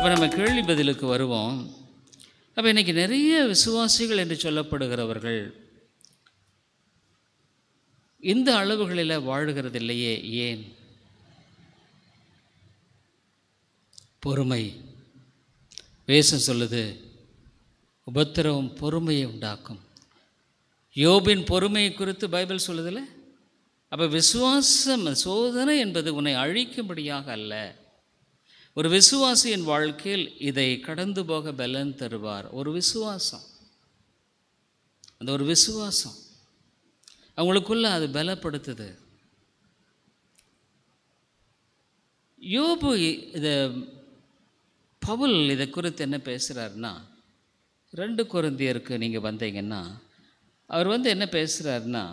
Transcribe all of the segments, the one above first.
அப்போ நம்ம கேள்வி பதிலுக்கு வருவோம் அப்போ இன்றைக்கி நிறைய விசுவாசிகள் என்று சொல்லப்படுகிறவர்கள் இந்த அளவுகளில் வாழுகிறதில்லையே ஏன் பொறுமை வேசம் சொல்லுது உபத்திரவம் பொறுமையை உண்டாக்கும் யோபின் பொறுமையை குறித்து பைபிள் சொல்லுதில்ல அப்போ விசுவாசம் சோதனை என்பது உன்னை அழிக்கும்படியாக அல்ல ஒரு விசுவாசியின் வாழ்க்கையில் இதை கடந்து போக பலன் தருவார் ஒரு விசுவாசம் அந்த ஒரு விசுவாசம் அவங்களுக்குள்ள அது பலப்படுத்துது யோபு இதை பவுல் இதை குறித்து என்ன பேசுகிறாருன்னா ரெண்டு குருந்தியருக்கு நீங்கள் வந்தீங்கன்னா அவர் வந்து என்ன பேசுகிறாருன்னா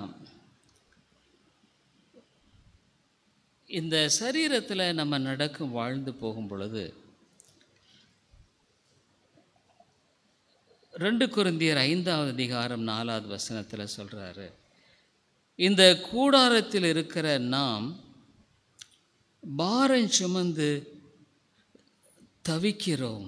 இந்த சரீரத்தில் நம்ம நடக்கும் வாழ்ந்து போகும் பொழுது ரெண்டு குருந்தியர் ஐந்தாவது அதிகாரம் நாலாவது வசனத்தில் சொல்கிறாரு இந்த கூடாரத்தில் இருக்கிற நாம் பாரம் சுமந்து தவிக்கிறோம்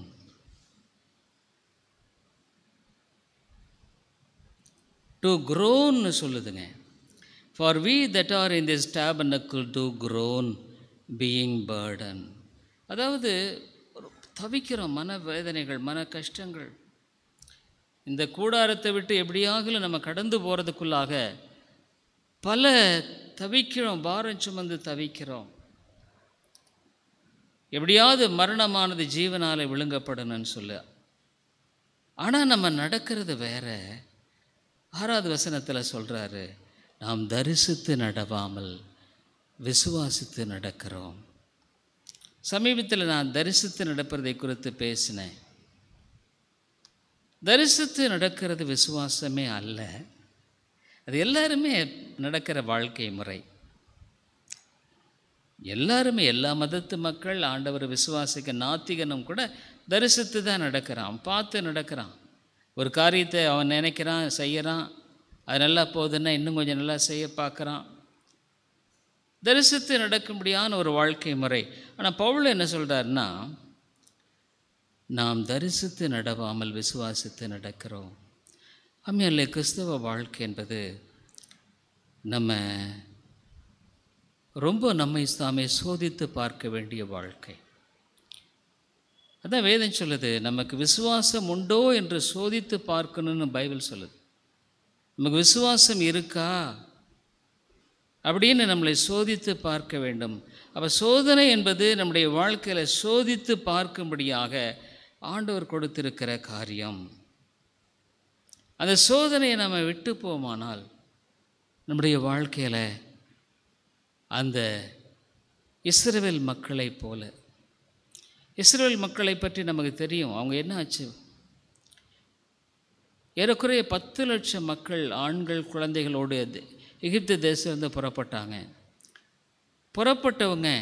டு க்ரோன்னு சொல்லுதுங்க for we that are in this tabernacle to groan being burden அதாவது ஒரு தவிக்கிறோம் மன வேதனைகள் மன கஷ்டங்கள் இந்த கூடாரத்தை விட்டு எப்படியாகலும் நம்ம கடந்து போகிறதுக்குள்ளாக பல தவிக்கிறோம் பாரம் சுமந்து தவிக்கிறோம் எப்படியாவது மரணமானது ஜீவனால் விழுங்கப்படணும்னு சொல்லு ஆனால் நம்ம நடக்கிறது வேற ஆறாவது வசனத்தில் சொல்கிறாரு நாம் தரிசித்து நடவாமல் விசுவாசித்து நடக்கிறோம் சமீபத்தில் நான் தரிசித்து நடப்பதை குறித்து பேசினேன் தரிசித்து நடக்கிறது விசுவாசமே அல்ல அது எல்லாருமே நடக்கிற வாழ்க்கை முறை எல்லாருமே எல்லா மதத்து மக்கள் ஆண்டவர் விசுவாசிக்க நாத்திகனும் கூட தரிசித்து தான் நடக்கிறான் பார்த்து நடக்கிறான் ஒரு காரியத்தை அவன் நினைக்கிறான் செய்கிறான் அது நல்லா போகுதுன்னா இன்னும் கொஞ்சம் நல்லா செய்ய பார்க்குறான் தரிசித்து நடக்கும்படியான ஒரு வாழ்க்கை முறை ஆனால் பவுல் என்ன சொல்கிறாருன்னா நாம் தரிசித்து நடவாமல் விசுவாசித்து நடக்கிறோம் அம்மையில்லை கிறிஸ்தவ வாழ்க்கை என்பது நம்ம ரொம்ப நம்மை தாமே சோதித்து பார்க்க வேண்டிய வாழ்க்கை அதான் வேதம் சொல்லுது நமக்கு விசுவாசம் உண்டோ என்று சோதித்து பார்க்கணும்னு பைபிள் சொல்லுது நமக்கு விசுவாசம் இருக்கா அப்படின்னு நம்மளை சோதித்து பார்க்க வேண்டும் அப்போ சோதனை என்பது நம்முடைய வாழ்க்கையில் சோதித்து பார்க்கும்படியாக ஆண்டவர் கொடுத்திருக்கிற காரியம் அந்த சோதனையை நம்ம விட்டு போமானால் நம்முடைய வாழ்க்கையில் அந்த இஸ்ரவேல் மக்களைப் போல இஸ்ரேல் மக்களை பற்றி நமக்கு தெரியும் அவங்க என்ன ஆச்சு ஏறக்குறைய பத்து லட்சம் மக்கள் ஆண்கள் குழந்தைகளோடு எது- எகிப்து தேசத்திலிருந்து புறப்பட்டாங்க புறப்பட்டவங்க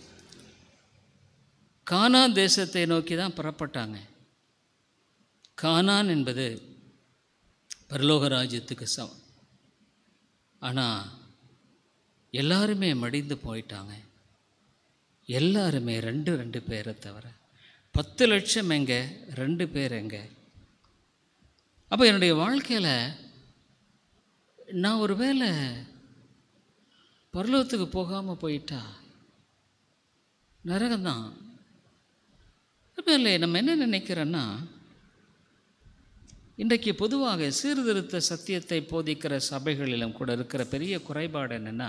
கானான் தேசத்தை நோக்கி தான் புறப்பட்டாங்க கானான் என்பது பரலோக ராஜ்யத்துக்கு சமம் ஆனால் எல்லாருமே மடிந்து போயிட்டாங்க எல்லாருமே ரெண்டு ரெண்டு பேரை தவிர பத்து லட்சம் எங்கே ரெண்டு பேர் எங்கே அப்போ என்னுடைய வாழ்க்கையில் நான் ஒரு வேளை பரலோகத்துக்கு போகாமல் போயிட்டா நரகம்தான் இல்லை நம்ம என்ன நினைக்கிறோன்னா இன்றைக்கு பொதுவாக சீர்திருத்த சத்தியத்தை போதிக்கிற சபைகளிலும் கூட இருக்கிற பெரிய குறைபாடு என்னென்னா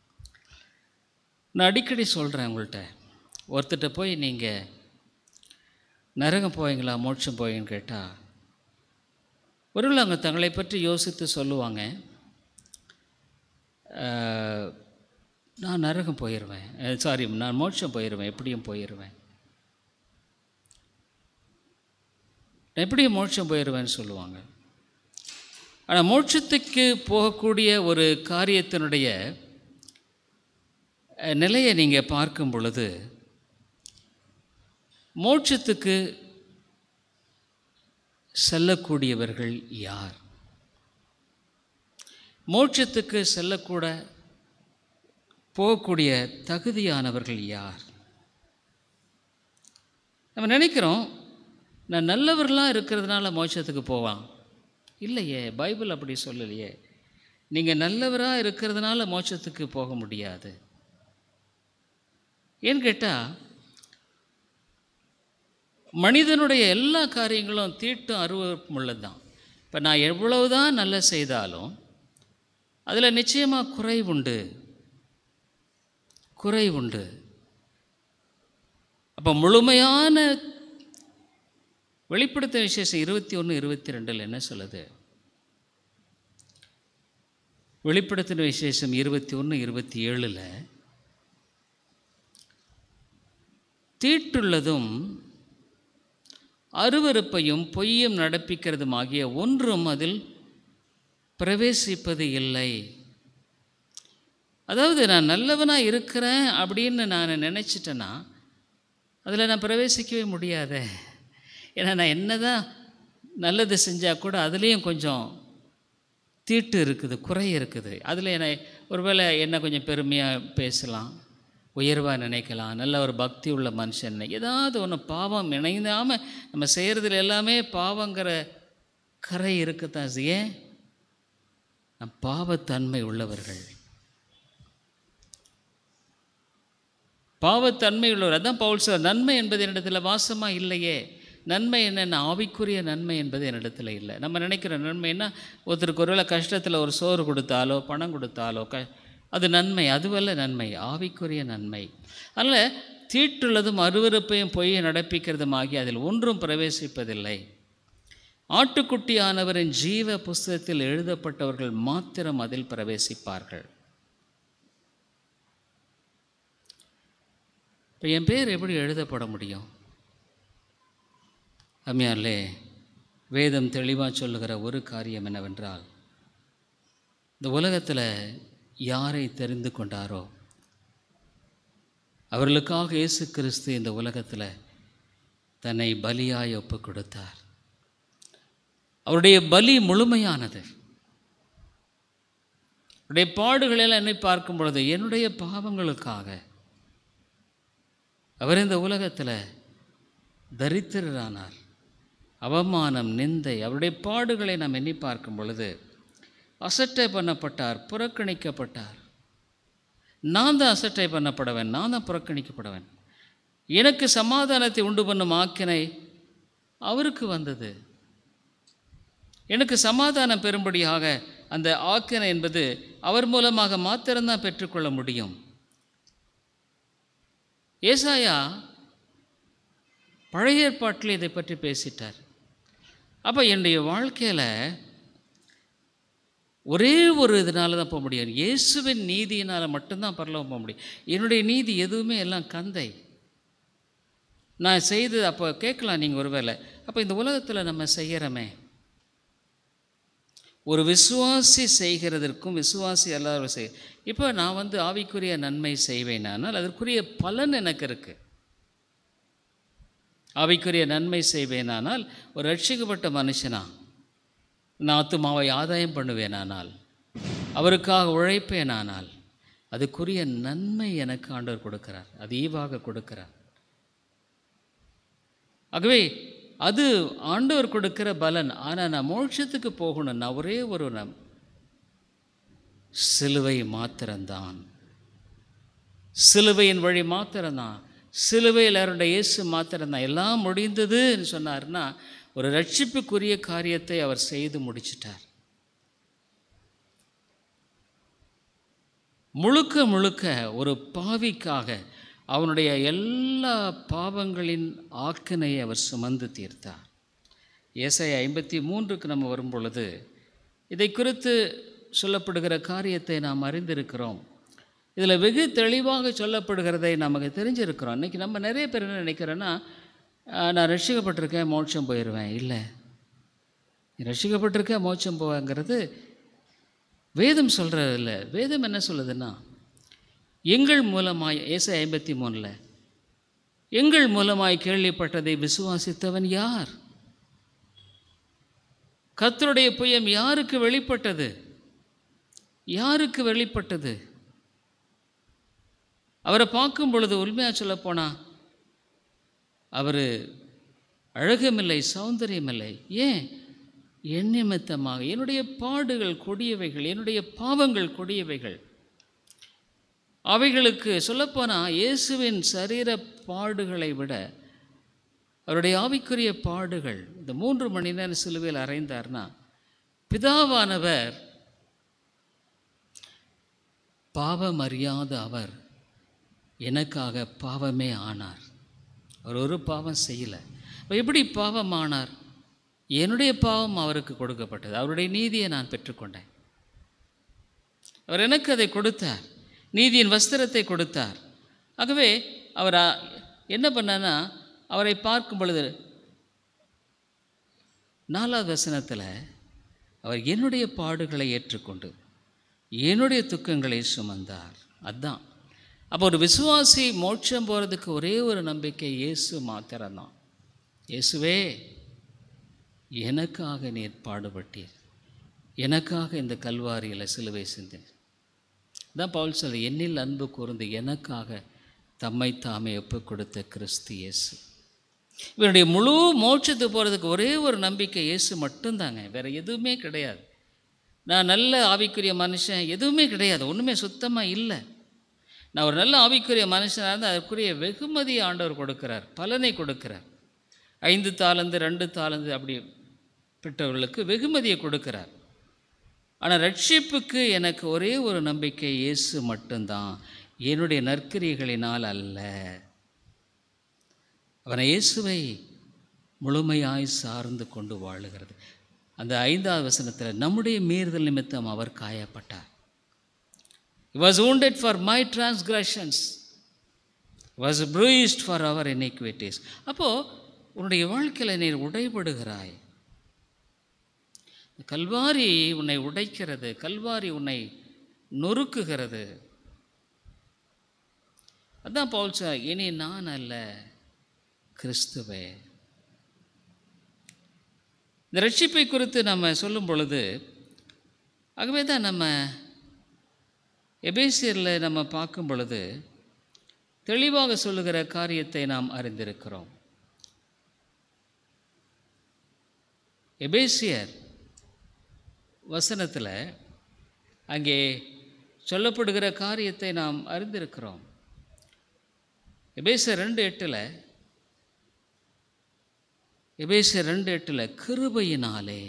நான் அடிக்கடி சொல்கிறேன் உங்கள்கிட்ட ஒருத்தர்கிட்ட போய் நீங்கள் நரகம் போவீங்களா மோட்சம் போவீங்கன்னு கேட்டால் ஒருவேளை அவங்க தங்களை பற்றி யோசித்து சொல்லுவாங்க "அஹ், நான் நரகம் போயிடுவேன் சாரி நான் மோட்சம் போயிடுவேன் எப்படியும் போயிடுவேன் நான் எப்படியும் மோட்சம் போயிடுவேன்னு சொல்லுவாங்க ஆனால் மோட்சத்துக்கு போகக்கூடிய ஒரு காரியத்தினுடைய அஹ், நிலையை நீங்கள் பார்க்கும் பொழுது மோட்சத்துக்கு செல்லக்கூடியவர்கள் யார் மோட்சத்துக்கு செல்லக்கூட போகக்கூடிய தகுதியானவர்கள் யார் நம்ம நினைக்கிறோம் நான் நல்லவர்களாக இருக்கிறதுனால மோட்சத்துக்கு போவான் இல்லையே பைபிள் அப்படி சொல்லலையே நீங்கள் நல்லவராக இருக்கிறதுனால மோட்சத்துக்கு போக முடியாது ஏன்னு கேட்டால் மனிதனுடைய எல்லா காரியங்களும் தீட்டும் அருவருப்பும் உள்ளது தான் இப்போ நான் எவ்வளவுதான் நல்ல செய்தாலும் அதில் நிச்சயமாக குறைவுண்டு குறைவுண்டு அப்போ முழுமையான வெளிப்படுத்த விசேஷம் இருபத்தி ஒன்று இருபத்தி ரெண்டில் என்ன சொல்லுது வெளிப்படுத்தின விசேஷம் இருபத்தி ஒன்று இருபத்தி ஏழில் தீட்டுள்ளதும் அருவருப்பையும் பொய்யும் நடப்பிக்கிறதும் ஆகிய ஒன்றும் அதில் பிரவேசிப்பது இல்லை அதாவது நான் நல்லவனாக இருக்கிறேன் அப்படின்னு நான் நினச்சிட்டேன்னா அதில் நான் பிரவேசிக்கவே முடியாதே ஏன்னா நான் என்ன தான் நல்லது செஞ்சால் கூட அதுலேயும் கொஞ்சம் தீட்டு இருக்குது குறை இருக்குது அதில் என்னை ஒருவேளை என்ன கொஞ்சம் பெருமையாக பேசலாம் உயர்வாக நினைக்கலாம் நல்ல ஒரு பக்தி உள்ள மனுஷன் ஏதாவது ஒன்று பாவம் இணைந்தாமல் நம்ம செய்கிறதுல எல்லாமே பாவங்கிற கரை இருக்குத்தான் ஏன் நம் பாவத்தன்மை உள்ளவர்கள் பாவத்தன்மை உள்ளவர் அதான் பவுல் சார் நன்மை என்பது என்னிடத்தில் வாசமாக இல்லையே நன்மை என்னென்ன ஆவிக்குரிய நன்மை என்பது என்னிடத்தில் இல்லை நம்ம நினைக்கிற நன்மைன்னா ஒருத்தருக்கு ஒருவேளை கஷ்டத்தில் ஒரு சோறு கொடுத்தாலோ பணம் கொடுத்தாலோ க அது நன்மை அதுவல்ல நன்மை ஆவிக்குரிய நன்மை அதனால் தீட்டுள்ளதும் அருவருப்பையும் பொய்யை நடப்பிக்கிறதும் ஆகி அதில் ஒன்றும் பிரவேசிப்பதில்லை ஆட்டுக்குட்டியானவரின் ஜீவ புஸ்தகத்தில் எழுதப்பட்டவர்கள் மாத்திரம் அதில் பிரவேசிப்பார்கள் இப்போ என் பேர் எப்படி எழுதப்பட முடியும் அம்மையார்லே வேதம் தெளிவாக சொல்லுகிற ஒரு காரியம் என்னவென்றால் இந்த உலகத்தில் யாரை தெரிந்து கொண்டாரோ அவர்களுக்காக இயேசு கிறிஸ்து இந்த உலகத்தில் தன்னை பலியாய் ஒப்பு கொடுத்தார் அவருடைய பலி முழுமையானது அவருடைய பாடுகளெல்லாம் என்னை பார்க்கும் பொழுது என்னுடைய பாவங்களுக்காக அவர் இந்த உலகத்தில் தரித்திரரானார் அவமானம் நிந்தை அவருடைய பாடுகளை நாம் எண்ணி பார்க்கும் பொழுது அசட்டை பண்ணப்பட்டார் புறக்கணிக்கப்பட்டார் நான் தான் அசட்டை பண்ணப்படவன் நான் தான் புறக்கணிக்கப்படவன் எனக்கு சமாதானத்தை உண்டு பண்ணும் ஆக்கினை அவருக்கு வந்தது எனக்கு சமாதானம் பெறும்படியாக அந்த ஆக்கினை என்பது அவர் மூலமாக மாத்திரம்தான் பெற்றுக்கொள்ள முடியும் ஏசாயா பழைய ஏற்பாட்டில் இதை பற்றி பேசிட்டார் அப்போ என்னுடைய வாழ்க்கையில் ஒரே ஒரு இதனால தான் போக முடியும் இயேசுவின் நீதியினால் மட்டும்தான் பரலோகம் போக முடியும் என்னுடைய நீதி எதுவுமே எல்லாம் கந்தை நான் செய்து அப்போ கேட்கலாம் நீங்கள் ஒருவேளை அப்போ இந்த உலகத்தில் நம்ம செய்கிறோமே ஒரு விசுவாசி செய்கிறதற்கும் விசுவாசி அல்லாதவர் செய் இப்போ நான் வந்து ஆவிக்குரிய நன்மை செய்வேனானால் அதற்குரிய பலன் எனக்கு இருக்குது ஆவிக்குரிய நன்மை செய்வேனானால் ஒரு ரட்சிக்கப்பட்ட மனுஷனா நான் ஆத்துமாவை ஆதாயம் பண்ணுவேனானால் அவருக்காக உழைப்பேனானால் அதுக்குரிய நன்மை எனக்கு ஆண்டவர் கொடுக்கிறார் அது ஈவாக கொடுக்கிறார் ஆகவே அது ஆண்டவர் கொடுக்கிற பலன் ஆனால் நான் மோட்சத்துக்கு போகணும் நான் ஒரே ஒரு நம் சிலுவை மாத்திரம்தான் சிலுவையின் வழி மாத்திரம்தான் சிலுவையில் அவருடைய இயேசு மாத்திரம்தான் எல்லாம் முடிந்ததுன்னு சொன்னார்னா ஒரு ரட்சிப்புக்குரிய காரியத்தை அவர் செய்து முடிச்சிட்டார் முழுக்க முழுக்க ஒரு பாவிக்காக அவனுடைய எல்லா பாவங்களின் ஆக்கினையை அவர் சுமந்து தீர்த்தார் ஏசை ஐம்பத்தி மூன்றுக்கு நம்ம வரும் பொழுது இதை குறித்து சொல்லப்படுகிற காரியத்தை நாம் அறிந்திருக்கிறோம் இதில் வெகு தெளிவாக சொல்லப்படுகிறதை நமக்கு தெரிஞ்சிருக்கிறோம் இன்றைக்கி நம்ம நிறைய பேர் என்ன நினைக்கிறோன்னா ஆஹ், நான் ரட்சிக்கப்பட்டிருக்கேன் மோட்சம் போயிடுவேன் இல்லை நீ ரட்சிக்கப்பட்டிருக்கேன் மோட்சம் போவேங்கிறது வேதம் சொல்கிறது இல்லை வேதம் என்ன சொல்லுதுன்னா எங்கள் மூலமாய் ஏசை ஐம்பத்தி மூணில் எங்கள் மூலமாய் கேள்விப்பட்டதை விசுவாசித்தவன் யார் கர்த்தருடைய புயம் யாருக்கு வெளிப்பட்டது யாருக்கு வெளிப்பட்டது அவரை பார்க்கும் பொழுது உண்மையாக சொல்லப்போனா அவர் அழகுமில்லை சௌந்தரியமில்லை ஏன் என் நிமித்தமாக என்னுடைய பாடுகள் கொடியவைகள் என்னுடைய பாவங்கள் கொடியவைகள் அவைகளுக்கு சொல்லப்போனால் இயேசுவின் சரீர பாடுகளை விட அவருடைய ஆவிக்குரிய பாடுகள் இந்த மூன்று மணி நேரம் சிலுவையில் அறைந்தார்னா பிதாவானவர் பாவம் அறியாத அவர் எனக்காக பாவமே ஆனார் அவர் ஒரு பாவம் செய்யலை இப்போ எப்படி பாவம் ஆனார் என்னுடைய பாவம் அவருக்கு கொடுக்கப்பட்டது அவருடைய நீதியை நான் பெற்றுக்கொண்டேன் அவர் எனக்கு அதை கொடுத்தார் நீதியின் வஸ்திரத்தை கொடுத்தார் ஆகவே அவர் அ- என்ன பண்ணார்னா அவரை பார்க்கும் பொழுது நாலாவது வசனத்தில் அவர் என்னுடைய பாடுகளை ஏற்றுக்கொண்டு என்னுடைய துக்கங்களை சுமந்தார் அதுதான் அப்போ ஒரு விசுவாசி மோட்சம் போகிறதுக்கு ஒரே ஒரு நம்பிக்கை இயேசு மாத்திரம்தான் இயேசுவே எனக்காக நீர் பாடுபட்டீர் எனக்காக இந்த கல்வாரியில் சிலுவை சிந்தினீர் தான் பவுல் சொல்ல என்னில் அன்பு கூர்ந்து எனக்காக தம்மை தாமே ஒப்புக் கொடுத்த கிறிஸ்து இயேசு இவருடைய முழு மோட்சத்துக்கு போகிறதுக்கு ஒரே ஒரு நம்பிக்கை இயேசு மட்டும்தாங்க வேறு எதுவுமே கிடையாது நான் நல்ல ஆவிக்குரிய மனுஷன் எதுவுமே கிடையாது ஒன்றுமே சுத்தமாக இல்லை நான் ஒரு நல்ல ஆவிக்குரிய மனுஷனாக இருந்தால் அதற்குரிய வெகுமதி ஆண்டவர் கொடுக்கிறார் பலனை கொடுக்கிறார் ஐந்து தாளந்து ரெண்டு தாளந்து அப்படி பெற்றவர்களுக்கு வெகுமதியை கொடுக்கிறார் ஆனால் ரட்சிப்புக்கு எனக்கு ஒரே ஒரு நம்பிக்கை இயேசு மட்டும்தான் என்னுடைய நற்கிரியைகளினால் அல்ல அவனை இயேசுவை முழுமையாய் சார்ந்து கொண்டு வாழுகிறது அந்த ஐந்தாவது வசனத்தில் நம்முடைய மீறுதல் நிமித்தம் அவர் காயப்பட்டார் He was wounded for my transgressions was bruised for our iniquities அப்போது உன்னுடைய வாழ்க்கையில் நீர் உடைபடுகிறாய் கல்வாரி உன்னை உடைக்கிறது கல்வாரி உன்னை நொறுக்குகிறது அதான் பவுல் சொன்னார், இனி நான் அல்ல கிறிஸ்துவே இந்த ரட்சிப்பை குறித்து நம்ம சொல்லும் பொழுது ஆகவே தான் நம்ம எபேசியரில் நம்ம பார்க்கும் பொழுது தெளிவாக சொல்லுகிற காரியத்தை நாம் அறிந்திருக்கிறோம் எபேசியர் வசனத்தில் அங்கே சொல்லப்படுகிற காரியத்தை நாம் அறிந்திருக்கிறோம் எபேசியர் ரெண்டு எட்டில் எபேசியர் ரெண்டு எட்டில் கிருபையினாலே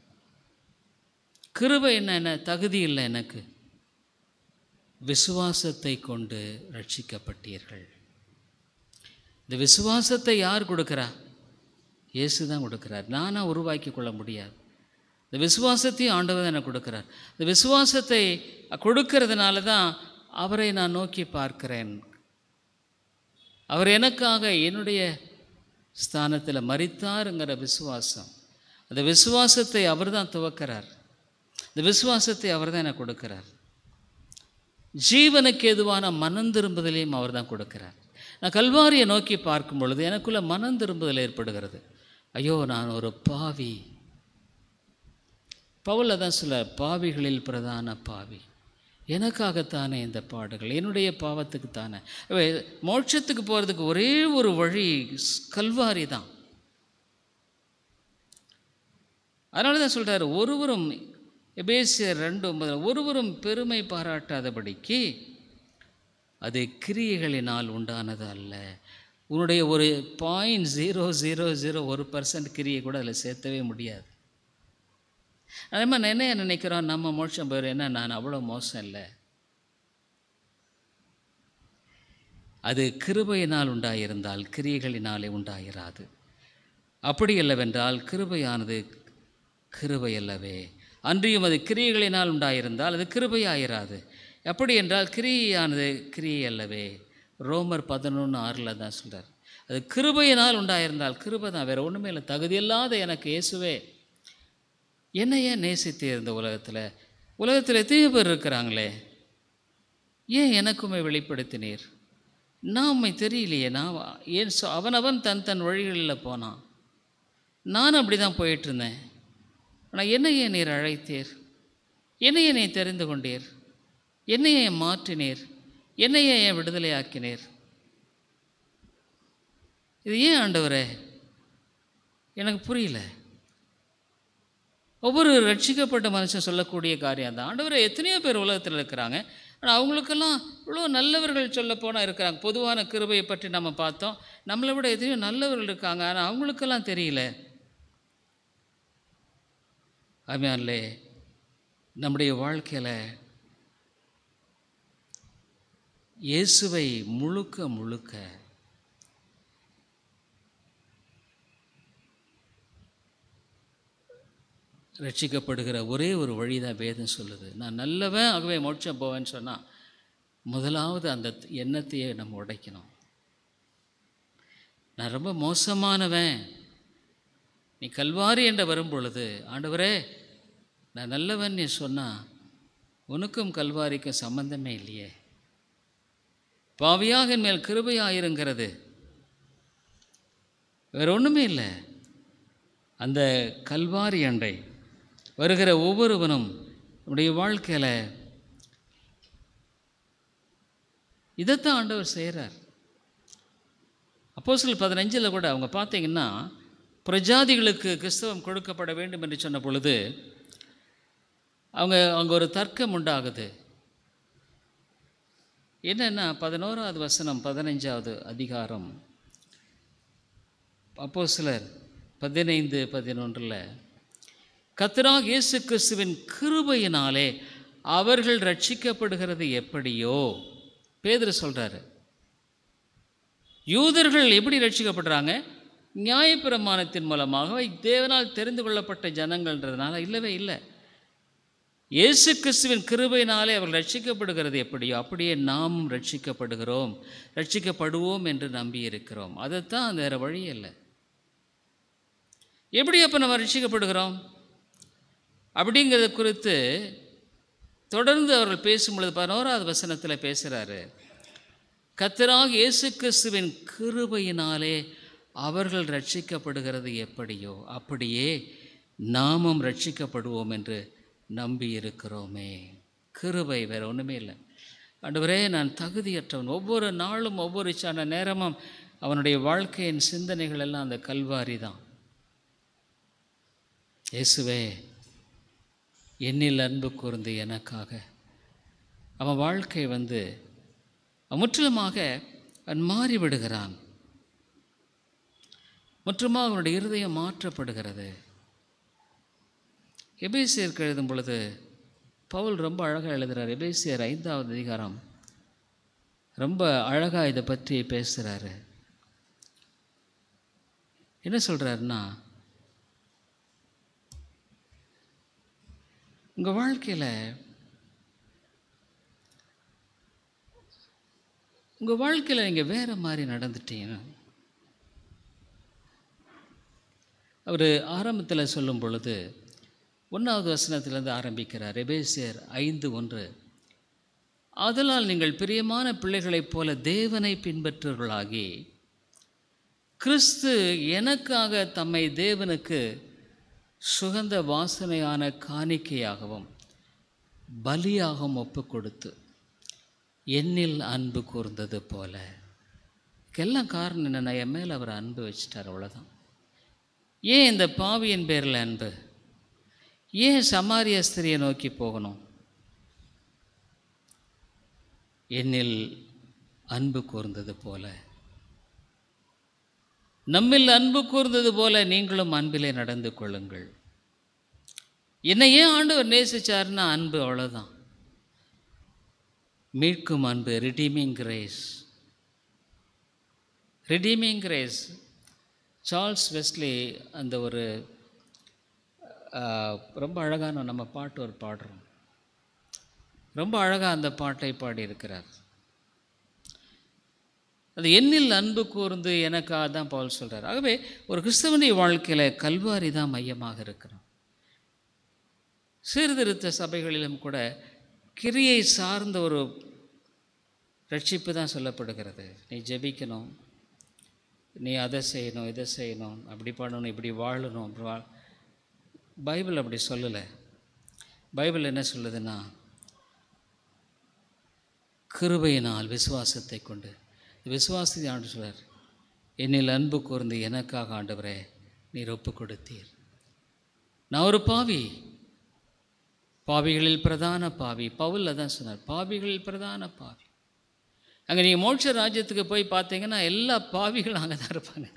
கிருபை என்ன என்ன தகுதி இல்லை எனக்கு விசுவாசத்தை கொண்டு ரட்சிக்கப்பட்டீர்கள் இந்த விசுவாசத்தை யார் கொடுக்குறா இயேசு தான் கொடுக்குறார் நானாக உருவாக்கி கொள்ள முடியாது இந்த விசுவாசத்தையும் ஆண்டவர் தான் எனக்கு கொடுக்குறார் இந்த விசுவாசத்தை கொடுக்கறதுனால தான் அவரை நான் நோக்கி பார்க்கிறேன் அவர் எனக்காக என்னுடைய ஸ்தானத்தில் மரித்தாருங்கிற விசுவாசம் அந்த விசுவாசத்தை அவர் தான் துவக்கிறார் இந்த விசுவாசத்தை அவர் தான் எனக்கு கொடுக்கிறார் ஜீவனுக்கு எதுவான மனம் திரும்புதலையும் அவர் தான் கொடுக்கிறார் நான் கல்வாரியை நோக்கி பார்க்கும் பொழுது எனக்குள்ள மனம் திரும்புதல் ஏற்படுகிறது ஐயோ நான் ஒரு பாவி பவுல தான் சொல்ல பாவிகளில் பிரதான பாவி எனக்காகத்தானே இந்த பாடுகள் என்னுடைய பாவத்துக்கு தானே மோட்சத்துக்கு போகிறதுக்கு ஒரே ஒரு வழி ஸ்- கல்வாரி தான் அதனால தான் சொல்கிறார் ஒருவரும் எபேசியர் ரெண்டு ஒன்பது ஒருவரும் பெருமை பாராட்டாதபடிக்கு அது கிரியைகளினால் உண்டானது அல்ல உன்னுடைய ஒரு பாயிண்ட் ஜீரோ ஜீரோ ஜீரோ ஒரு பர்சன்ட் கிரியை கூட அதில் சேர்த்தவே முடியாது அதே மாதிரி என்ன நினைக்கிறோம் நம்ம மோட்சம் போயிடும் என்ன நான் அவ்வளோ மோசம் இல்லை அது கிருபையினால் உண்டாயிருந்தால் கிரியைகளினாலே உண்டாயிராது அப்படி அல்லவென்றால் கிருபையானது கிருபை அல்லவே அன்றியும் அது கிரியைகளினால் உண்டாயிருந்தால் அது கிருபையாயிராது அப்படி என்றால் கிரியையானது கிரியை அல்லவே ரோமர் பதினொன்று ஆறில் தான் சொல்கிறார் அது கிருபையினால் உண்டாயிருந்தால் கிருபை தான் வேறு ஒன்றுமே இல்லை தகுதியில்லாத எனக்கு இயேசுவே என்னை ஏன் நேசித்தீர் இந்த உலகத்தில் உலகத்தில் எத்தனையோ பேர் இருக்கிறாங்களே ஏன் எனக்குமே வெளிப்படுத்தினீர் நான் உண்மை தெரியலையே நான் ஏன் சொ- அவனவன் தன் தன் வழிகளில் போனான் நானும் அப்படி தான் போயிட்டு இருந்தேன் ஆனால் என்னை ஏன் நீர் அழைத்தீர் என்னையே நீ தெரிந்து கொண்டீர் என்னையே ஏன் மாற்றினீர் என்னையே ஏன் விடுதலையாக்கினீர் இது ஏன் ஆண்டவரே எனக்கு புரியல ஒவ்வொரு ரட்சிக்கப்பட்ட மனுஷன் சொல்லக்கூடிய காரியம் தான் ஆண்டவரே எத்தனையோ பேர் உலகத்தில் இருக்கிறாங்க ஆனால் அவங்களுக்கெல்லாம் இவ்வளோ நல்லவர்கள் சொல்ல போனால் இருக்கிறாங்க பொதுவான கிருபையை பற்றி நம்ம பார்த்தோம் நம்மளை விட எத்தனையோ நல்லவர்கள் இருக்காங்க ஆனால் அவங்களுக்கெல்லாம் தெரியல அம்மையான்லே நம்முடைய வாழ்க்கையில் இயேசுவை முழுக்க முழுக்க ரட்சிக்கப்படுகிற ஒரே ஒரு வழி தான் வேதம் சொல்லுது நான் நல்லவன் ஆகவே மோட்சம் போவேன்னு சொன்னால் முதலாவது அந்த எண்ணத்தையே நம்ம உடைக்கணும் நான் ரொம்ப மோசமானவன் நீ கல்வாரி என்ற வரும் பொழுது ஆண்டவரே நான் நல்லவன் நீ சொன்னால் உனக்கும் கல்வாரிக்கும் சம்பந்தமே இல்லையே பாவியாக என் மேல் கிருபையாயிருங்கிறது வேற ஒன்றுமே இல்லை அந்த கல்வாரி அண்டை வருகிற ஒவ்வொருவனும் நம்முடைய வாழ்க்கையில் இதைத்தான் ஆண்டவர் செய்கிறார் அப்போ சில பதினஞ்சில் கூட அவங்க பார்த்தீங்கன்னா பிரஜாதிகளுக்கு கிறிஸ்தவம் கொடுக்கப்பட வேண்டும் என்று சொன்ன பொழுது அவங்க அங்கே ஒரு தர்க்கம் உண்டாகுது என்னென்னா பதினோராவது வசனம் பதினஞ்சாவது அதிகாரம் அப்போ சிலர் பதினைந்து பதினொன்றில் கத்தராக இயேசு கிறிஸ்துவின் கிருபையினாலே அவர்கள் ரட்சிக்கப்படுகிறது எப்படியோ பேதர் சொல்கிறாரு யூதர்கள் எப்படி ரட்சிக்கப்படுறாங்க நியாயப்பிரமாணத்தின் மூலமாக தேவனால் தெரிந்து கொள்ளப்பட்ட ஜனங்கள்ன்றதுனால இல்லவே இல்லை இயேசு கிறிஸ்துவின் கிருபையினாலே அவர்கள் ரட்சிக்கப்படுகிறது எப்படியோ அப்படியே நாமும் ரட்சிக்கப்படுகிறோம் ரட்சிக்கப்படுவோம் என்று நம்பியிருக்கிறோம் அதைத்தான் வேறு வழி இல்லை எப்படி அப்போ நம்ம ரட்சிக்கப்படுகிறோம் அப்படிங்கிறத குறித்து தொடர்ந்து அவர்கள் பேசும்பொழுது பதினோராவது வசனத்தில் பேசுகிறாரு கத்தராக இயேசு கிறிஸ்துவின் கிருபையினாலே அவர்கள் ரட்சிக்கப்படுகிறது எப்படியோ அப்படியே நாமும் ரட்சிக்கப்படுவோம் என்று நம்பி இருக்கிறோமே கிருபை வேற ஒன்றுமே இல்லை ஆண்டவரே நான் தகுதியற்றவன் ஒவ்வொரு நாளும் ஒவ்வொரு சான நேரமும் அவனுடைய வாழ்க்கையின் சிந்தனைகள் எல்லாம் அந்த கல்வாரி தான் இயேசுவே என்னில் அன்பு கூர்ந்து எனக்காக அவன் வாழ்க்கை வந்து முற்றிலுமாக அவன் மாறிவிடுகிறான் முற்றுமாக அவனுடைய இருதயம் மாற்றப்படுகிறது எபேசியருக்கு எழுதும் பொழுது பவுல் ரொம்ப அழகாக எழுதுகிறார் எபேசியர் ஐந்தாவது அதிகாரம் ரொம்ப அழகாக இதை பற்றி பேசுகிறாரு என்ன சொல்கிறாருன்னா உங்கள் வாழ்க்கையில் உங்கள் வாழ்க்கையில் நீங்கள் வேறு மாதிரி நடந்துட்டீங்கன்னா அவர் ஆரம்பத்தில் சொல்லும் பொழுது ஒன்றாவது வசனத்திலேருந்து ஆரம்பிக்கிறார் எபேசியர் ஐந்து ஒன்று ஆதலால் நீங்கள் பிரியமான பிள்ளைகளைப் போல தேவனை பின்பற்றுவர்களாகி கிறிஸ்து எனக்காக தம்மை தேவனுக்கு சுகந்த வாசனையான காணிக்கையாகவும் பலியாகவும் ஒப்பு கொடுத்து என்னில் அன்பு கூர்ந்தது போல எல்லாம் காரணம் என்னென்னா என் மேலே அவர் அன்பு வச்சிட்டார் அவ்வளோதான் ஏன் இந்த பாவியின் பேரில் அன்பு ஏன் சமாரிய ஸ்திரியை நோக்கி போகணும் என்னில் அன்பு கூர்ந்தது போல நம்மில் அன்பு கூர்ந்தது போல நீங்களும் அன்பிலே நடந்து கொள்ளுங்கள் என்னை ஏன் ஆண்டவர் நேசிச்சாருன்னா அன்பு அவ்வளோதான் மீட்கும் அன்பு redeeming grace redeeming grace Charles Wesley அந்த ஒரு ஆஹ், ரொம்ப அழகான நம்ம பாட்டு ஒரு பாடுறோம் ரொம்ப அழகாக அந்த பாட்டை பாடியிருக்கிறார் அது என்னில் அன்பு கூர்ந்து எனக்காக தான் பவுல் சொல்கிறார் ஆகவே ஒரு கிறிஸ்தவனுடைய வாழ்க்கையில் கல்வாரி தான் மையமாக இருக்கிறோம் சீர்திருத்த சபைகளிலும் கூட கிரியை சார்ந்த ஒரு ரட்சிப்பு தான் சொல்லப்படுகிறது நீ ஜெபிக்கணும் நீ அதை செய்யணும் இதை செய்யணும் அப்படி பண்ணணும் இப்படி வாழணும் அப்படி வா பைபிள் அப்படி சொல்லலை பைபிள் என்ன சொல்லுதுன்னா கிருபையினால் விசுவாசத்தை கொண்டு விசுவாசத்தை ஆண்டு சொல்றார் என்னில் அன்பு கூர்ந்து எனக்காக ஆண்டவரே நீர் ஒப்பு கொடுத்தீர் நான் ஒரு பாவி பாவிகளில் பிரதான பாவி பவுல் அதான் சொன்னார் பாவிகளில் பிரதான பாவி அங்கே நீங்கள் மோட்ச ராஜ்யத்துக்கு போய் பார்த்தீங்கன்னா எல்லா பாவிகளும் அங்கே தான் இருப்பாங்க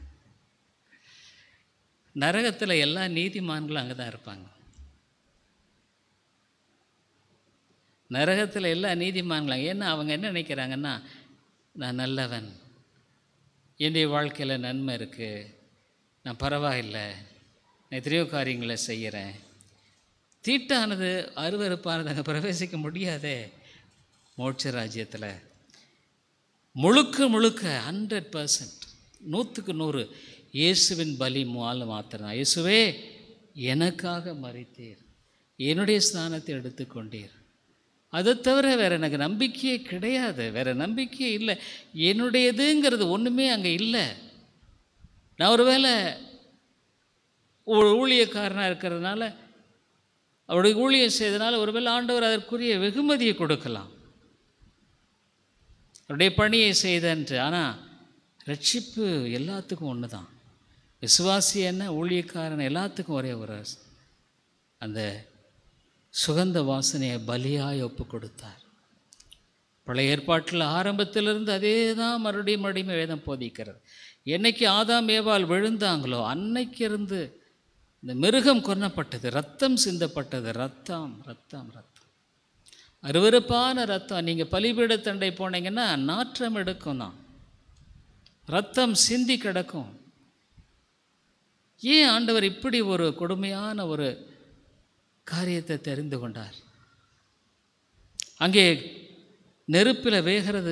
நரகத்தில் எல்லா நீதிமான்களும் அங்கே தான் இருப்பாங்க நரகத்தில் எல்லா நீதிமான்களும் ஏன்னா அவங்க என்ன நினைக்கிறாங்கன்னா நான் நல்லவன் என்னுடைய வாழ்க்கையில் நன்மை இருக்குது நான் பரவாயில்லை நான் எத்தனையோ காரியங்களை செய்கிறேன் தீட்டானது அருவறுப்பானது அங்கே பிரவேசிக்க முடியாதே மோட்ச ராஜ்யத்தில் முழுக்க முழுக்க ஹண்ட்ரட் பர்சன்ட் நூற்றுக்கு நூறு இயேசுவின் பலி மூலம் மாத்திரம் இயேசுவே எனக்காக மறித்தீர் என்னுடைய ஸ்தானத்தை எடுத்துக்கொண்டீர் அதை தவிர வேறு எனக்கு நம்பிக்கையே கிடையாது வேறு நம்பிக்கையே இல்லை என்னுடையதுங்கிறது ஒன்றுமே அங்கே இல்லை நான் ஒரு வேளை ஊழியக்காரனாக இருக்கிறதுனால அவருடைய ஊழியம் செய்தனால ஒருவேளை ஆண்டவர் அதற்குரிய வெகுமதியை கொடுக்கலாம் அவருடைய பணியை செய்தன்று ஆனால் ரட்சிப்பு எல்லாத்துக்கும் ஒன்று தான் விசுவாசி என்ன ஊழியக்காரன் எல்லாத்துக்கும் ஒரே ஒரு அந்த சுகந்த வாசனையை பலியாய் ஒப்பு கொடுத்தார் பழைய ஏற்பாட்டில் ஆரம்பத்திலிருந்து அதே தான் மறுபடியும் மறுபடியும் வேதம் போதிக்கிறது என்னைக்கு ஆதாம் ஏவால் விழுந்தாங்களோ அன்னைக்கு இருந்து இந்த மிருகம் கொல்லப்பட்டது ரத்தம் சிந்தப்பட்டது ரத்தம் ரத்தம் ரத்தம் அருவருப்பான ரத்தம் நீங்கள் பலிபீடத்தண்டை போனீங்கன்னா நாற்றம் எடுக்கும் தான் ரத்தம் சிந்தி கிடக்கும் ஏன் ஆண்டவர் இப்படி ஒரு கொடுமையான ஒரு காரியத்தை தெரிந்து கொண்டார் அங்கே நெருப்பில் வேகிறது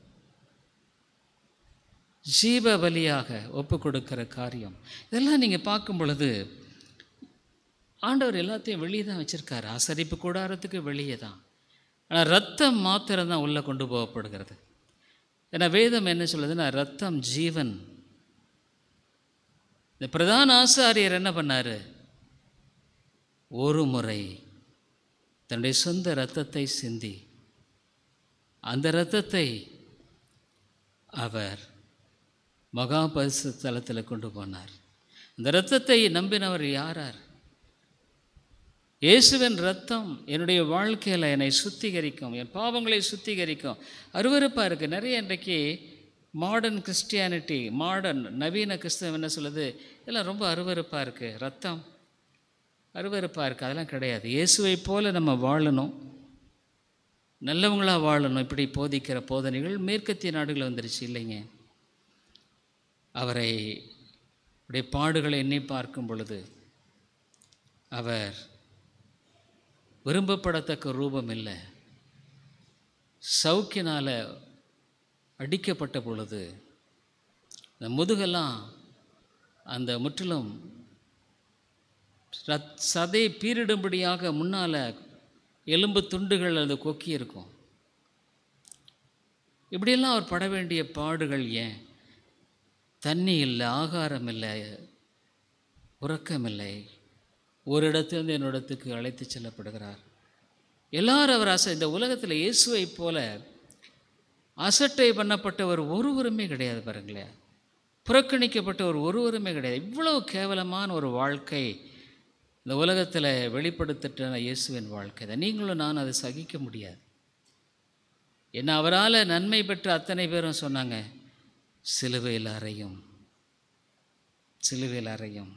ஜீவ பலியாக ஒப்பு கொடுக்கிற காரியம் இதெல்லாம் நீங்கள் பார்க்கும் பொழுது ஆண்டவர் எல்லாத்தையும் வெளியே தான் வச்சுருக்காரு ஆசரிப்பு கூடாரத்துக்கு வெளியே தான் ஆனால் ரத்தம் மாத்திரம் தான் உள்ளே கொண்டு போகப்படுகிறது ஏன்னா வேதம் என்ன சொல்லுதுன்னா ரத்தம் ஜீவன் இந்த பிரதான ஆசாரியர் என்ன பண்ணார் ஒரு முறை தன்னுடைய சொந்த இரத்தத்தை சிந்தி அந்த இரத்தத்தை அவர் மகா பரிசு தலத்தில் கொண்டு போனார் அந்த இரத்தத்தை நம்பினவர் யாரார் இயேசுவின் ரத்தம் என்னுடைய வாழ்க்கையில் என்னை சுத்திகரிக்கும் என் பாவங்களை சுத்திகரிக்கும் அருவருப்பாக இருக்குது நிறைய இன்றைக்கு மாடர்ன் கிறிஸ்டியானிட்டி மாடர்ன் நவீன கிறிஸ்தவம் என்ன சொல்லுது இதெல்லாம் ரொம்ப அருவருப்பாக இருக்குது ரத்தம் அருவருப்பாக இருக்குது அதெல்லாம் கிடையாது இயேசுவை போல் நம்ம வாழணும் நல்லவங்களாக வாழணும் இப்படி போதிக்கிற போதனைகள் மேற்கத்திய நாடுகள் வந்துருச்சு இல்லைங்க அவரை உடைய பாடுகளை எண்ணி பார்க்கும் பொழுது அவர் விரும்பப்படத்தக்க ரூபம் இல்லை சவுக்கினால் அடிக்கப்பட்ட பொழுது இந்த முதுகெல்லாம் அந்த முற்றிலும் ரத் சதை பீரிடும்படியாக முன்னால் எலும்பு துண்டுகள் அது கொக்கி இருக்கும் இப்படியெல்லாம் அவர் பட வேண்டிய பாடுகள் ஏன் தண்ணி இல்லை ஆகாரம் இல்லை உறக்கம் இல்லை ஒரு இடத்திலிருந்து இன்னொரு இடத்துக்கு அழைத்து செல்லப்படுகிறார் எல்லாரும் அவர் அச இந்த உலகத்தில் இயேசுவை போல அசட்டை பண்ணப்பட்டவர் ஒருவருமே கிடையாது பாருங்களேன் புறக்கணிக்கப்பட்டவர் ஒருவருமே கிடையாது இவ்வளவு கேவலமான ஒரு வாழ்க்கை இந்த உலகத்தில் வெளிப்படுத்திட்ட இயேசுவின் வாழ்க்கை தான் நீங்களும் நான் அதை சகிக்க முடியாது என்ன அவரால் நன்மை பெற்ற அத்தனை பேரும் சொன்னாங்க சிலுவையில் அறையும் சிலுவையில் அறையும்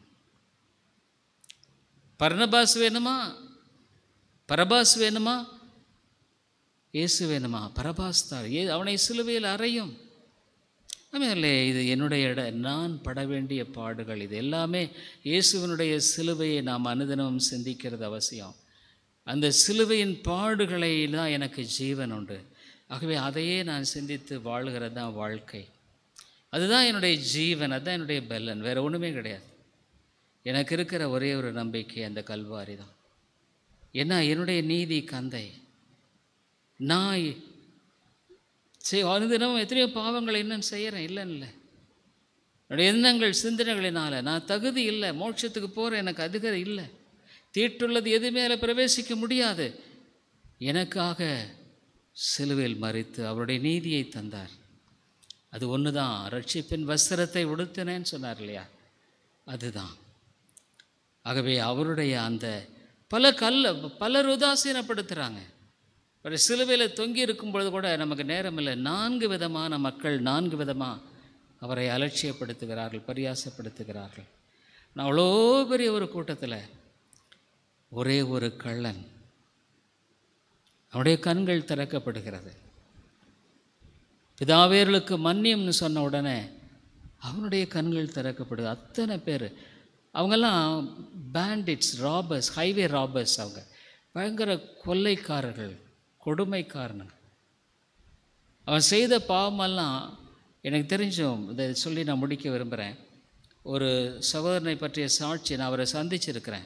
பர்ணபாஸ் வேணுமா பரபாஸ் வேணுமா இயேசு வேணுமா பரபாஸ் தான் ஏ அவனை சிலுவையில் அறையும் ஆமாம் இது என்னுடைய இட நான் பட வேண்டிய பாடுகள் இது எல்லாமே இயேசுவனுடைய சிலுவையை நாம் அனுதினமும் சிந்திக்கிறது அவசியம் அந்த சிலுவையின் பாடுகளை தான் எனக்கு ஜீவன் உண்டு ஆகவே அதையே நான் சிந்தித்து வாழ்கிறது தான் வாழ்க்கை அதுதான் என்னுடைய ஜீவன் அதுதான் என்னுடைய பலன் வேறு ஒன்றுமே கிடையாது எனக்கு இருக்கிற ஒரே ஒரு நம்பிக்கை அந்த கல்வாரி தான் ஏன்னா என்னுடைய நீதி கந்தை நான் செய் அனுதினமும் எத்தனையோ பாவங்களை இன்னும் செய்கிறேன் இல்லைன்னு இல்லை என்னுடைய எண்ணங்கள் சிந்தனைகளினால் நான் தகுதி இல்லை மோட்சத்துக்கு போகிற எனக்கு அதிகாரம் இல்லை தீட்டுள்ளது எது மேலே பிரவேசிக்க முடியாது எனக்காக சிலுவையில் மறித்து அவருடைய நீதியை தந்தார் அது ஒன்று தான் ரட்சிப்பின் வஸ்திரத்தை உடுத்தினேன்னு சொன்னார் இல்லையா அதுதான் ஆகவே அவருடைய அந்த பல கல்ல பலர் உதாசீனப்படுத்துகிறாங்க ஒரு சிலுவையில் தொங்கி இருக்கும் பொழுது கூட நமக்கு நேரம் இல்லை நான்கு விதமான மக்கள் நான்கு விதமாக அவரை அலட்சியப்படுத்துகிறார்கள் பரியாசப்படுத்துகிறார்கள் நான் அவ்வளோ பெரிய ஒரு கூட்டத்தில் ஒரே ஒரு கள்ளன் அவனுடைய கண்கள் திறக்கப்படுகிறது பிதாவேர்களுக்கு மன்னியம்னு சொன்ன உடனே அவனுடைய கண்கள் திறக்கப்படுது அத்தனை பேர் அவங்கெல்லாம் பேண்டிட்ஸ் ராபர்ஸ் ஹைவே ராபர்ஸ் அவங்க பயங்கர கொள்ளைக்காரர்கள் கொடுமைக்காரனுங்க அவன் செய்த பாவமெல்லாம் எனக்கு தெரிஞ்சும் இதை சொல்லி நான் முடிக்க விரும்புகிறேன் ஒரு சகோதரனை பற்றிய சாட்சி நான் அவரை சந்திச்சிருக்கிறேன்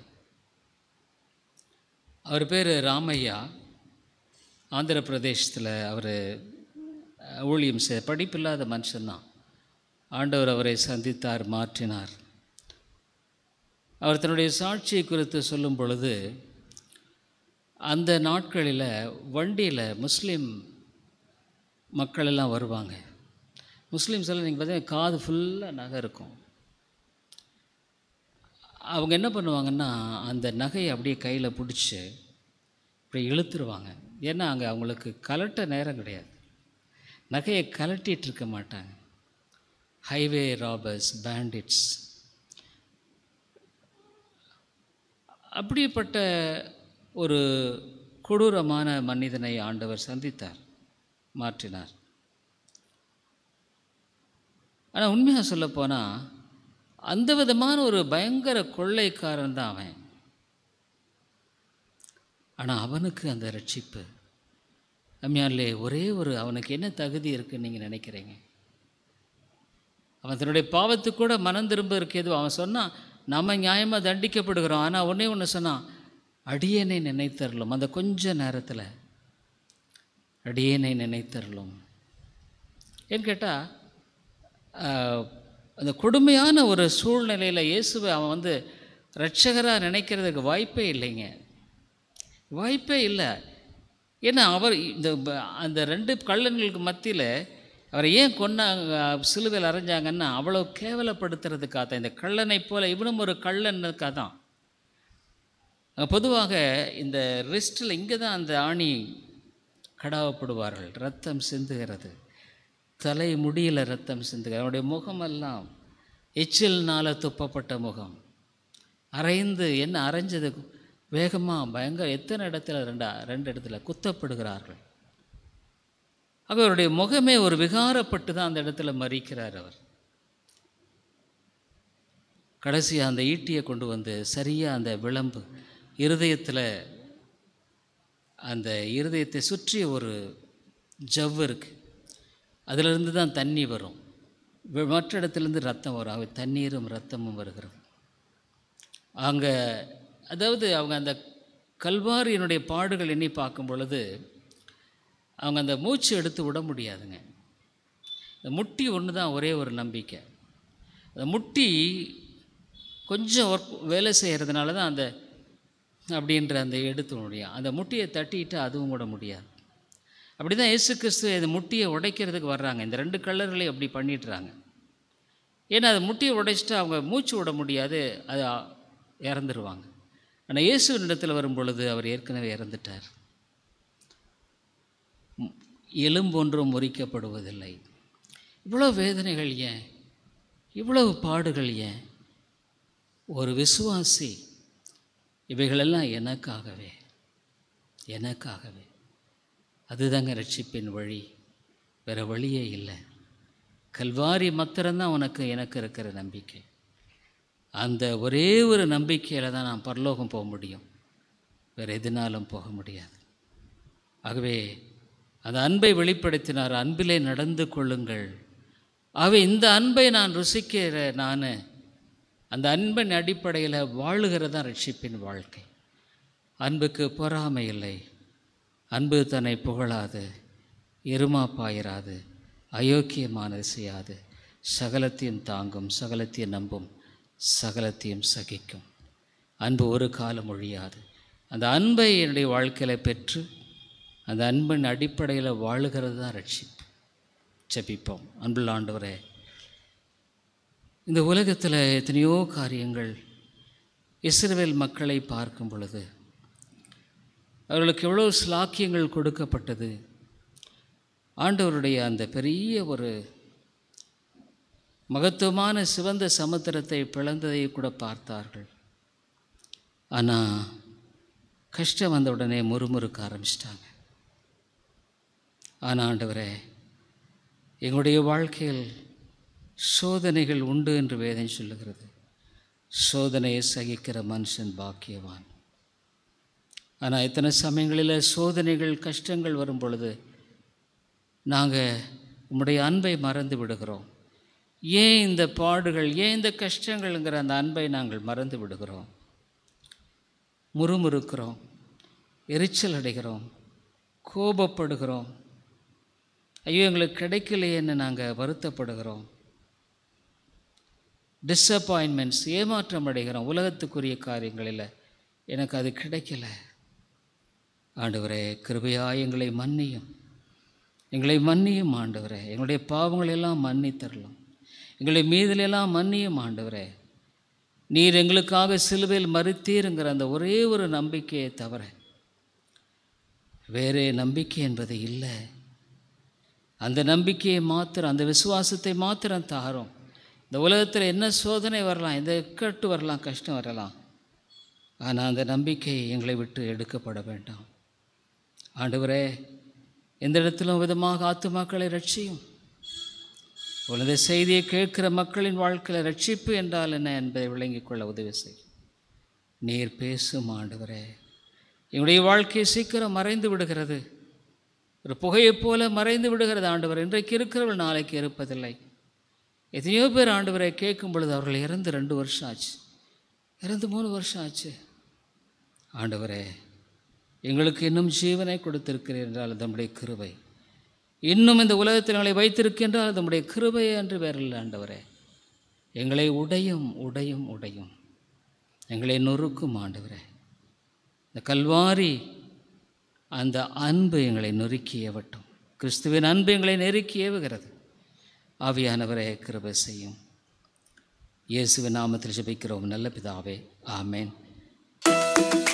அவர் பேர் ராமையா ஆந்திர பிரதேசத்தில் அவர் ஊழியம் செய்ய படிப்பில்லாத மனுஷன்தான் ஆண்டவர் அவரை சந்தித்தார் மாற்றினார் அவர் தன்னுடைய சாட்சியை குறித்து சொல்லும் பொழுது அந்த நாட்களில் வண்டியில் முஸ்லீம் மக்கள் எல்லாம் வருவாங்க முஸ்லீம்ஸ் எல்லாம் நீங்கள் பார்த்தீங்கன்னா காது ஃபுல்லாக நகை இருக்கும் அவங்க என்ன பண்ணுவாங்கன்னா அந்த நகையை அப்படியே கையில் பிடிச்சி இப்படி இழுத்துருவாங்க ஏன்னா அங்கே அவங்களுக்கு கலட்ட நேரம் கிடையாது நகையை கலட்டிகிட்டு இருக்க மாட்டாங்க ஹைவே ராபர்ஸ் பேண்டிட்ஸ் அப்படிப்பட்ட ஒரு கொடூரமான மனிதனை ஆண்டவர் சந்தித்தார் மாற்றினார் ஆனால் உண்மையாக சொல்லப்போனால் அந்த விதமான ஒரு பயங்கர கொள்ளைக்காரன் தான் அவன் ஆனால் அவனுக்கு அந்த ரட்சிப்பு அம்மையாலே ஒரே ஒரு அவனுக்கு என்ன தகுதி இருக்குன்னு நீங்கள் நினைக்கிறீங்க அவன் தன்னுடைய பாவத்துக்கு கூட மனம் திரும்ப இருக்கு எதுவும் அவன் சொன்னான் நம்ம நியாயமாக தண்டிக்கப்படுகிறோம் ஆனால் ஒன்றே ஒன்று சொன்னான் அடியேனை நினைத்தரலும் அந்த கொஞ்ச நேரத்தில் அடியேனை நினைத்தரலும் ஏன்னு கேட்டால் அந்த கொடுமையான ஒரு சூழ்நிலையில் இயேசுவை அவன் வந்து ரட்சகராக நினைக்கிறதுக்கு வாய்ப்பே இல்லைங்க வாய்ப்பே இல்லை ஏன்னா அவர் இந்த ப- அந்த ரெண்டு கள்ளன்களுக்கு மத்தியில் அவரை ஏன் கொன்னாங்க சிலுவையில் அரைஞ்சாங்கன்னா அவ்வளோ கேவலப்படுத்துறதுக்காக தான் இந்த கள்ளனை போல இவனும் ஒரு கள்ளனுக்காக தான் அஹ் பொதுவாக இந்த ரிஸ்ட்டில் இங்கே தான் அந்த ஆணி கடாவப்படுவார்கள் ரத்தம் சிந்துகிறது தலை முடியில் ரத்தம் சிந்துகிறது அவனுடைய முகமெல்லாம் எச்சில்னால் துப்பப்பட்ட முகம் அரைந்து என்ன அரைஞ்சது வேகமாக பயங்கர எத்தனை இடத்துல ரெண்டா ரெண்டு இடத்துல குத்தப்படுகிறார்கள் ஆக அவருடைய முகமே ஒரு விகாரப்பட்டு தான் அந்த இடத்துல மறிக்கிறார் அவர் கடைசியாக அந்த ஈட்டியை கொண்டு வந்து சரியாக அந்த விளம்பு இருதயத்தில் அந்த இருதயத்தை சுற்றி ஒரு ஜவ் இருக்கு அதிலிருந்து தான் தண்ணி வரும் வி- மற்ற இடத்துலேருந்து ரத்தம் வரும் அவை தண்ணீரும் ரத்தமும் வருகிறது அங்கே அதாவது அவங்க அந்த கல்வாரியினுடைய பாடுகள் எண்ணி பார்க்கும் பொழுது அவங்க அந்த மூச்சு எடுத்து விட முடியாதுங்க இந்த முட்டி ஒன்று தான் ஒரே ஒரு நம்பிக்கை அந்த முட்டி கொஞ்சம் ஒர்க் வேலை செய்கிறதுனால தான் அந்த அப்படின்ற அந்த எடுத்து முடியும் அந்த முட்டியை தட்டிட்டு அதுவும் கூட முடியாது அப்படி தான் இயேசு கிறிஸ்து இந்த முட்டியை உடைக்கிறதுக்கு வர்றாங்க இந்த ரெண்டு கல்லர்களையும் அப்படி பண்ணிடுறாங்க ஏன்னா அந்த முட்டியை உடைச்சிட்டு அவங்க மூச்சு விட முடியாது அது அ- இறந்துருவாங்க ஆனால் இயேசுவின் இடத்துல வரும் பொழுது அவர் ஏற்கனவே இறந்துட்டார் ம், எலும்பொன்றும் முறிக்கப்படுவதில்லை இவ்வளோ வேதனைகள் ஏன் இவ்வளவு பாடுகள் ஏன் ஒரு விசுவாசி இவைகளெல்லாம் எனக்காகவே எனக்காகவே அதுதாங்க ரட்சிப்பின் வழி வேறு வழியே இல்லை கல்வாரி மாத்திரம்தான் உனக்கு எனக்கு இருக்கிற நம்பிக்கை அந்த ஒரே ஒரு நம்பிக்கையில் தான் நான் பரலோகம் போக முடியும் வேறு எதுனாலும் போக முடியாது ஆகவே அந்த அன்பை வெளிப்படுத்தினார் அன்பிலே நடந்து கொள்ளுங்கள் ஆகவே இந்த அன்பை நான் ருசிக்கிற நான் அந்த அன்பின் அடிப்படையில் வாழுகிறது தான் ரட்சிப்பின் வாழ்க்கை அன்புக்கு பொறாமை இல்லை அன்பு தன்னை புகழாது இருமாப்பாயிராது அயோக்கியமானது செய்யாது சகலத்தையும் தாங்கும் சகலத்தையும் நம்பும் சகலத்தையும் சகிக்கும் அன்பு ஒரு காலம் ஒழியாது அந்த அன்பை என்னுடைய வாழ்க்கையில் பெற்று அந்த அன்பின் அடிப்படையில் வாழுகிறது தான் ரட்சிப்பு ஜெபிப்போம் அன்புள்ள ஆண்டவரே இந்த உலகத்தில் எத்தனையோ காரியங்கள் இஸ்ரவேல் மக்களை பார்க்கும் பொழுது அவர்களுக்கு எவ்வளோ ஸ்லாக்கியங்கள் கொடுக்கப்பட்டது ஆண்டவருடைய அந்த பெரிய ஒரு மகத்துவமான சிவந்த சமுத்திரத்தை பிளந்ததை கூட பார்த்தார்கள் ஆனால் கஷ்டம் வந்த உடனே முறுமுறுக்க ஆரம்பிச்சிட்டாங்க ஆனால் ஆண்டவரே எங்களுடைய வாழ்க்கையில் சோதனைகள் உண்டு என்று வேதம் சொல்லுகிறது சோதனையை சகிக்கிற மனுஷன் பாக்கியவான் ஆனால் இத்தனை சமயங்களில் சோதனைகள் கஷ்டங்கள் வரும் பொழுது நாங்கள் உம்முடைய அன்பை மறந்து விடுகிறோம் ஏன் இந்த பாடுகள் ஏன் இந்த கஷ்டங்கள்ங்கிற அந்த அன்பை நாங்கள் மறந்து விடுகிறோம் முறுமுறுக்கிறோம் எரிச்சல் அடைகிறோம் கோபப்படுகிறோம் ஐயோ எங்களுக்கு கிடைக்கலையேன்னு நாங்கள் வருத்தப்படுகிறோம் டிஸப்பாயின்மெண்ட்ஸ் ஏமாற்றம் அடைகிறோம் உலகத்துக்குரிய காரியங்களில் எனக்கு அது கிடைக்கல ஆண்டவரே கிருபையாய் எங்களை மன்னியும் எங்களை மன்னியும் ஆண்டவரே எங்களுடைய பாவங்களை எல்லாம் மன்னித்தரலாம் எங்களை மீதிலெல்லாம் மன்னியும் ஆண்டவரே நீர் எங்களுக்காக சிலுவையில் மறுத்தீருங்கிற அந்த ஒரே ஒரு நம்பிக்கையை தவிர வேறே நம்பிக்கை என்பது இல்லை அந்த நம்பிக்கையை மாத்திரம் அந்த விசுவாசத்தை மாத்திரம் தாரோம் இந்த உலகத்தில் என்ன சோதனை வரலாம் எந்த இக்கட்டு வரலாம் கஷ்டம் வரலாம் ஆனால் அந்த நம்பிக்கை எங்களை விட்டு எடுக்கப்பட வேண்டாம் ஆண்டவரே எந்த இடத்திலும் விதமாக ஆத்துமாக்களை ரட்சியும் உனது செய்தியை கேட்கிற மக்களின் வாழ்க்கையில் ரட்சிப்பு என்றால் என்ன என்பதை விளங்கிக் கொள்ள உதவி செய்யும் நீர் பேசும் ஆண்டவரே எங்களுடைய வாழ்க்கை சீக்கிரம் மறைந்து விடுகிறது ஒரு புகையைப் போல மறைந்து விடுகிறது ஆண்டவர் இன்றைக்கு இருக்கிறவள் நாளைக்கு இருப்பதில்லை எத்தனையோ பேர் ஆண்டவரை கேட்கும் பொழுது அவர்கள் இறந்து ரெண்டு வருஷம் ஆச்சு இறந்து மூணு வருஷம் ஆச்சு ஆண்டவரே எங்களுக்கு இன்னும் ஜீவனை கொடுத்திருக்கிறீர் என்றால் அது நம்முடைய கிருபை இன்னும் இந்த உலகத்தில் எங்களை வைத்திருக்கின்றால் அது நம்முடைய கிருபை என்று வேறில்லை ஆண்டவரே எங்களை உடையும் உடையும் உடையும் எங்களை நொறுக்கும் ஆண்டவரே இந்த கல்வாரி அந்த அன்பு எங்களை நொறுக்கி ஏவட்டும் கிறிஸ்துவின் அன்பு எங்களை நெருக்கி ஏவுகிறது ஆவியானவரே கிருபை செய்யும் இயேசுவின் நாமத்தில் ஜெபிக்கிறோம் நல்ல பிதாவே ஆமேன்